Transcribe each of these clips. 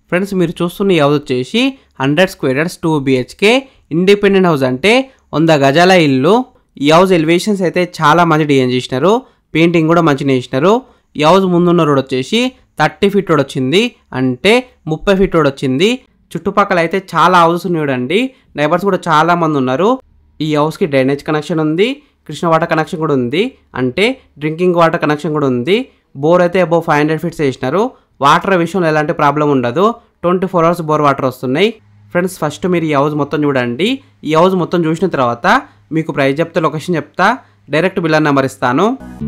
friends మీరు చూస్తున్న ఈ హౌస్ వచ్చేసి hundred square yards two BHK independent house అంటే వంద గజాల ఇల్లు ఈ హౌస్ ఎలివేషన్స్ అయితే చాలా మంచి డిజైన్ చేసినారు పెయింటింగ్ కూడా మంచిగా వేసినారు ఈ హౌస్ ముందున్న రోడ్ వచ్చేసి థర్టీ ఫీట్ రోడ్ వచ్చింది అంటే ముప్పై ఫీట్ రోడ్ వచ్చింది చుట్టుపక్కల అయితే చాలా హౌసెస్ ఉన్నాయి చూడండి నైబర్స్ కూడా చాలా మంది ఉన్నారు ఈ హౌస్కి డ్రైనేజ్ కనెక్షన్ ఉంది కృష్ణ వాటర్ కనెక్షన్ కూడా ఉంది అంటే డ్రింకింగ్ వాటర్ కనెక్షన్ కూడా ఉంది బోర్ అయితే అబౌవ్ ఫైవ్ హండ్రెడ్ ఫీట్స్ వేసినారు వాటర్ విషయంలో ఎలాంటి ప్రాబ్లం ఉండదు twenty four hours bore water వస్తున్నాయి ఫ్రెండ్స్ ఫస్ట్ మీరు ఈ హౌస్ మొత్తం చూడండి ఈ హౌస్ మొత్తం చూసిన తర్వాత మీకు ప్రైస్ చెప్తే లొకేషన్ చెప్తా డైరెక్ట్ బిల్లర్ నెంబర్ ఇస్తాను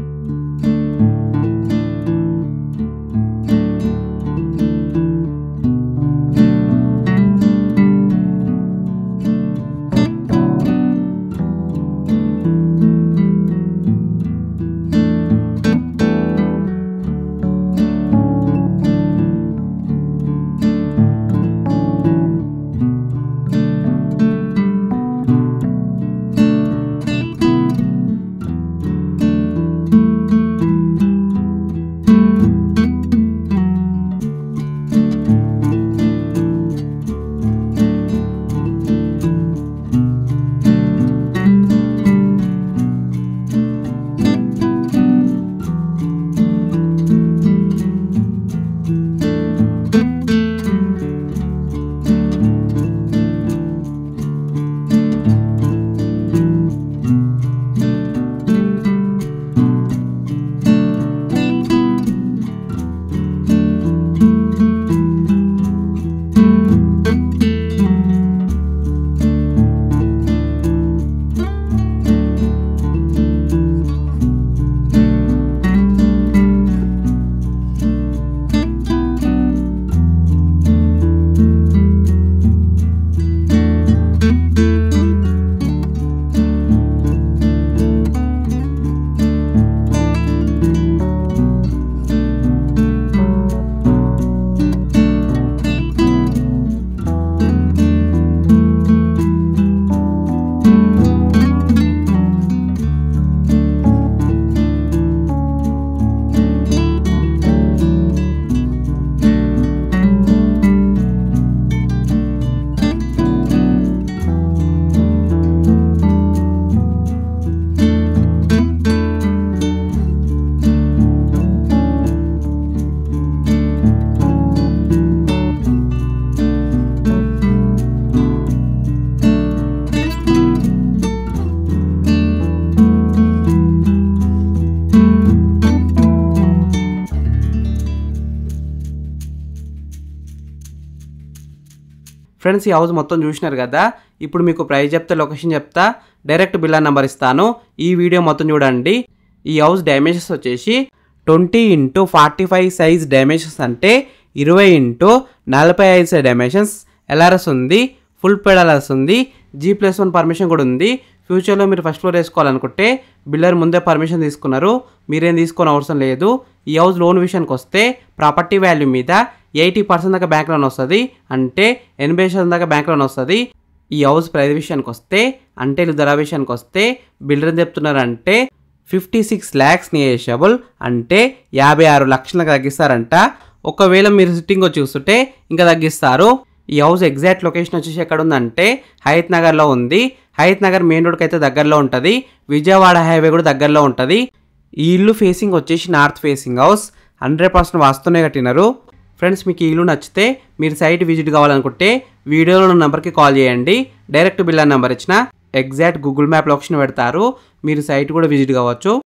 ఫ్రెండ్స్ ఈ హౌస్ మొత్తం చూసినారు కదా ఇప్పుడు మీకు ప్రైస్ చెప్తే లొకేషన్ చెప్తా డైరెక్ట్ బిల్లా నెంబర్ ఇస్తాను ఈ వీడియో మొత్తం చూడండి ఈ హౌస్ డైమెన్షన్స్ వచ్చేసి twenty into forty five size dimensions అంటే ఇరవై ఇంటూ నలభై ఐదు సైజ్ డైమెన్షన్స్ ఎల్ఆర్ఎస్ ఉంది ఫుల్ పెడలర్స్ ఉంది జీ ప్లస్ వన్ పర్మిషన్ కూడా ఉంది ఫ్యూచర్లో మీరు ఫస్ట్ ఫ్లోర్ వేసుకోవాలనుకుంటే బిల్డర్ ముందే పర్మిషన్ తీసుకున్నారు మీరేం తీసుకోని అవసరం లేదు ఈ హౌస్ లోన్ విషయానికి వస్తే ప్రాపర్టీ వాల్యూ మీద ఎయిటీ పర్సెంట్ దాకా బ్యాంక్ లోన్ వస్తుంది అంటే ఎనభై శాతం దాకా బ్యాంక్ లోన్ వస్తుంది ఈ హౌస్ ప్రైస్ విషయానికి వస్తే అంటే వీళ్ళు ధర విషయానికి వస్తే బిల్డర్ ఏం చెప్తున్నారంటే ఫిఫ్టీ సిక్స్ ల్యాక్స్ నియేషబుల్ అంటే యాభై ఆరు లక్షలకు తగ్గిస్తారంట ఒకవేళ మీరు సిట్టింగ్ వచ్చి చూస్తుంటే ఇంకా తగ్గిస్తారు ఈ హౌస్ ఎగ్జాక్ట్ లొకేషన్ వచ్చేసి ఎక్కడ ఉందంటే హయత్ నగర్లో ఉంది హయత్ నగర్ మెయిన్ రోడ్కి అయితే దగ్గరలో ఉంటుంది విజయవాడ హైవే కూడా దగ్గరలో ఉంటుంది ఈ ఇల్లు ఫేసింగ్ వచ్చేసి north facing house hundred percent వాస్తూనే కట్టినారు ఫ్రెండ్స్ మీకు ఈ ఇల్లు నచ్చితే మీరు సైట్ విజిట్ కావాలనుకుంటే వీడియోలో ఉన్న నెంబర్కి కాల్ చేయండి డైరెక్ట్ బిల్ నెంబర్ ఇచ్చిన ఎగ్జాక్ట్ గూగుల్ మ్యాప్ లొకేషన్ పెడతారు మీరు సైట్ కూడా విజిట్ కావచ్చు